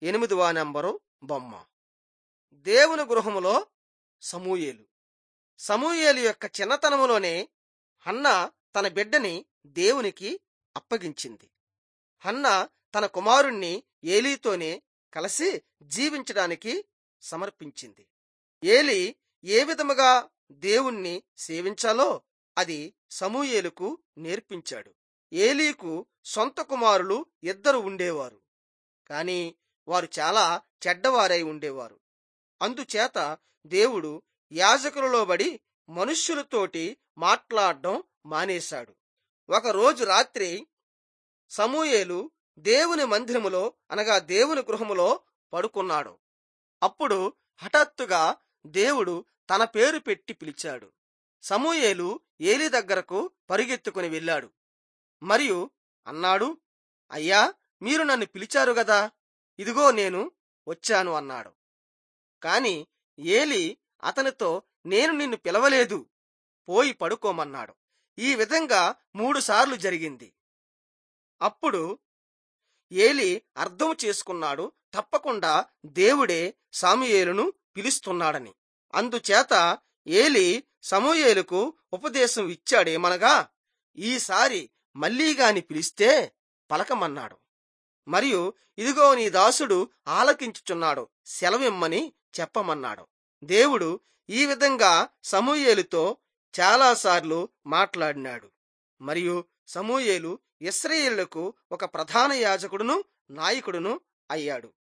ఎనిమిదవ నెంబరు బొమ్మ దేవుని గృహములో సమూయేలు సమూయేలు యొక్క చిన్నతనములోనే హన్న తన బిడ్డని దేవునికి అప్పగించింది హన్న తన కుమారుణ్ణి ఏలీతోనే కలిసి జీవించడానికి సమర్పించింది ఏలి ఏ విధముగా దేవుణ్ణి సేవించాలో అది సమూయేలుకు నేర్పించాడు ఏలీకు సొంత కుమారులు ఇద్దరు ఉండేవారు కాని వారు చాలా చెడ్డవారై ఉండేవారు అందుచేత దేవుడు యాజకులలో బడి మనుష్యులతోటి మాట్లాడడం మానేశాడు ఒకరోజు రాత్రి సమూయేలు దేవుని మందిరములో అనగా దేవుని గృహములో పడుకున్నాడు అప్పుడు హఠాత్తుగా దేవుడు తన పేరు పెట్టి పిలిచాడు సమూయేలు ఏలి దగ్గరకు పరుగెత్తుకుని వెళ్ళాడు మరియు అన్నాడు అయ్యా మీరు నన్ను పిలిచారు గదా ఇదిగో నేను వచ్చాను అన్నాడు కాని ఏలి అతనితో నేను నిన్ను పిలవలేదు పోయి పడుకోమన్నాడు ఈ విధంగా మూడుసార్లు జరిగింది అప్పుడు ఏలి అర్థం చేసుకున్నాడు తప్పకుండా దేవుడే సాముయేలును పిలుస్తున్నాడని అందుచేత ఏలి సమూయేలుకు ఉపదేశం ఇచ్చాడేమనగా ఈసారి మళ్ళీగాని పిలిస్తే పలకమన్నాడు మరియు ఇదిగో నీ దాసుడు ఆలకించుచున్నాడు సెలవిమ్మని చెప్పమన్నాడు దేవుడు ఈ విధంగా సమూయేలుతో చాలాసార్లు మాట్లాడినాడు మరియు సమూయేలు ఇస్రాయేళ్లకు ఒక ప్రధాన యాజకుడును నాయకుడును అయ్యాడు